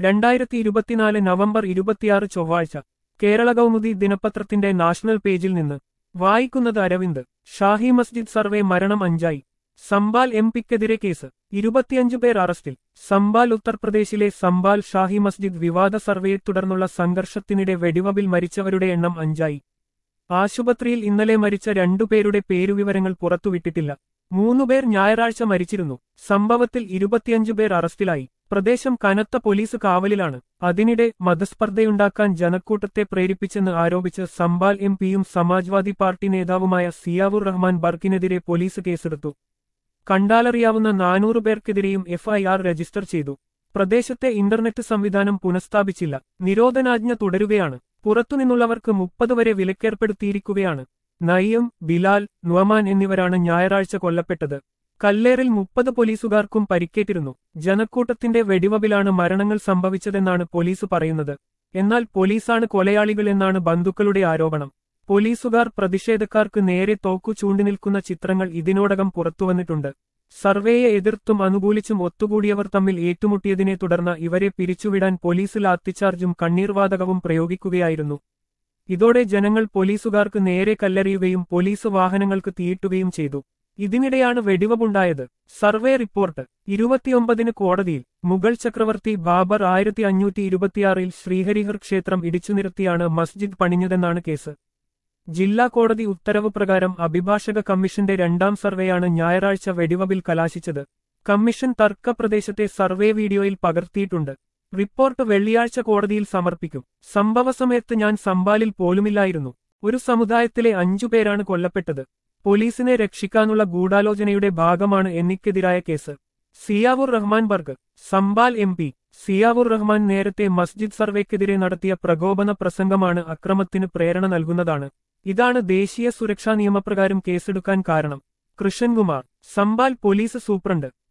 രണ്ടായിരത്തി ഇരുപത്തിനാല് നവംബർ ഇരുപത്തിയാറ് ചൊവ്വാഴ്ച കേരള കൗമുദി ദിനപത്രത്തിന്റെ നാഷണൽ പേജിൽ നിന്ന് വായിക്കുന്നത് അരവിന്ദ് ഷാഹി മസ്ജിദ് സർവേ മരണം അഞ്ചായി സംബാൽ എം പിക്കെതിരെ കേസ് ഇരുപത്തിയഞ്ചു പേർ അറസ്റ്റിൽ സംബാൽ ഉത്തർപ്രദേശിലെ സംബാൽ ഷാഹി മസ്ജിദ് വിവാദ സർവേയെ തുടർന്നുള്ള സംഘർഷത്തിനിടെ വെടിവബിൽ മരിച്ചവരുടെ എണ്ണം അഞ്ചായി ആശുപത്രിയിൽ ഇന്നലെ മരിച്ച രണ്ടുപേരുടെ പേരുവിവരങ്ങൾ പുറത്തുവിട്ടിട്ടില്ല മൂന്നുപേർ ഞായറാഴ്ച മരിച്ചിരുന്നു സംഭവത്തിൽ ഇരുപത്തിയഞ്ചു പേർ അറസ്റ്റിലായി പ്രദേശം കനത്ത പോലീസ് കാവലിലാണ് അതിനിടെ മതസ്പർദ്ധയുണ്ടാക്കാൻ ജനക്കൂട്ടത്തെ പ്രേരിപ്പിച്ചെന്ന് ആരോപിച്ച് സംബാൽ എം പിയും സമാജ്വാദി പാർട്ടി നേതാവുമായ സിയാവുർ റഹ്മാൻ ബർക്കിനെതിരെ പോലീസ് കേസെടുത്തു കണ്ടാലറിയാവുന്ന നാനൂറ് പേർക്കെതിരെയും എഫ്ഐആർ രജിസ്റ്റർ ചെയ്തു പ്രദേശത്തെ ഇന്റർനെറ്റ് സംവിധാനം പുനഃസ്ഥാപിച്ചില്ല നിരോധനാജ്ഞ തുടരുകയാണ് പുറത്തുനിന്നുള്ളവർക്ക് മുപ്പത് വരെ വിലക്കേർപ്പെടുത്തിയിരിക്കുകയാണ് നയ്യം ബിലാൽ നുവമാൻ എന്നിവരാണ് ഞായറാഴ്ച കൊല്ലപ്പെട്ടത് കല്ലേറിൽ മുപ്പത് പോലീസുകാർക്കും പരിക്കേറ്റിരുന്നു ജനക്കൂട്ടത്തിന്റെ വെടിവബിലാണ് മരണങ്ങൾ സംഭവിച്ചതെന്നാണ് പോലീസ് പറയുന്നത് എന്നാൽ പോലീസാണ് കൊലയാളികൾ എന്നാണ് ബന്ധുക്കളുടെ ആരോപണം പോലീസുകാർ പ്രതിഷേധക്കാർക്ക് നേരെ തോക്കു ചൂണ്ടിനിൽക്കുന്ന ചിത്രങ്ങൾ ഇതിനോടകം പുറത്തുവന്നിട്ടുണ്ട് സർവേയെ എതിർത്തും അനുകൂലിച്ചും ഒത്തുകൂടിയവർ തമ്മിൽ ഏറ്റുമുട്ടിയതിനെ തുടർന്ന് ഇവരെ പിരിച്ചുവിടാൻ പോലീസ് ലാത്തിച്ചാർജും കണ്ണീർവാതകവും പ്രയോഗിക്കുകയായിരുന്നു ഇതോടെ ജനങ്ങൾ പോലീസുകാർക്ക് നേരെ കല്ലെറിയുകയും പോലീസ് വാഹനങ്ങൾക്ക് തീയിട്ടുകയും ചെയ്തു ഇതിനിടെയാണ് വെടിവവുണ്ടായത് സർവേ റിപ്പോർട്ട് ഇരുപത്തിയൊമ്പതിന് കോടതിയിൽ മുഗൾ ചക്രവർത്തി ബാബർ ആയിരത്തി അഞ്ഞൂറ്റി ഇരുപത്തിയാറിൽ ശ്രീഹരിഹർ ക്ഷേത്രം ഇടിച്ചുനിർത്തിയാണ് മസ്ജിദ് പണിഞ്ഞതെന്നാണ് കേസ് ജില്ലാ കോടതി ഉത്തരവ് പ്രകാരം അഭിഭാഷക കമ്മീഷന്റെ രണ്ടാം സർവേയാണ് ഞായറാഴ്ച വെടിവബിൽ കലാശിച്ചത് കമ്മീഷൻ തർക്കപ്രദേശത്തെ സർവേ വീഡിയോയിൽ പകർത്തിയിട്ടുണ്ട് റിപ്പോർട്ട് വെള്ളിയാഴ്ച കോടതിയിൽ സമർപ്പിക്കും സംഭവസമയത്ത് ഞാൻ സംബാലിൽ പോലുമില്ലായിരുന്നു ഒരു സമുദായത്തിലെ അഞ്ചുപേരാണ് കൊല്ലപ്പെട്ടത് പോലീസിനെ രക്ഷിക്കാനുള്ള ഗൂഢാലോചനയുടെ ഭാഗമാണ് എനിക്കെതിരായ case Ziaur Rahman Barq Sambhal M P Ziaur Rahman നേരത്തെ മസ്ജിദ് സർവേക്കെതിരെ നടത്തിയ പ്രകോപന പ്രസംഗമാണ് അക്രമത്തിന് പ്രേരണ നൽകുന്നതാണ് ഇതാണ് ദേശീയ സുരക്ഷാ നിയമപ്രകാരം കേസെടുക്കാൻ കാരണം കൃഷ്ണൻകുമാർ സംബാൽ പോലീസ് സൂപ്രണ്ട്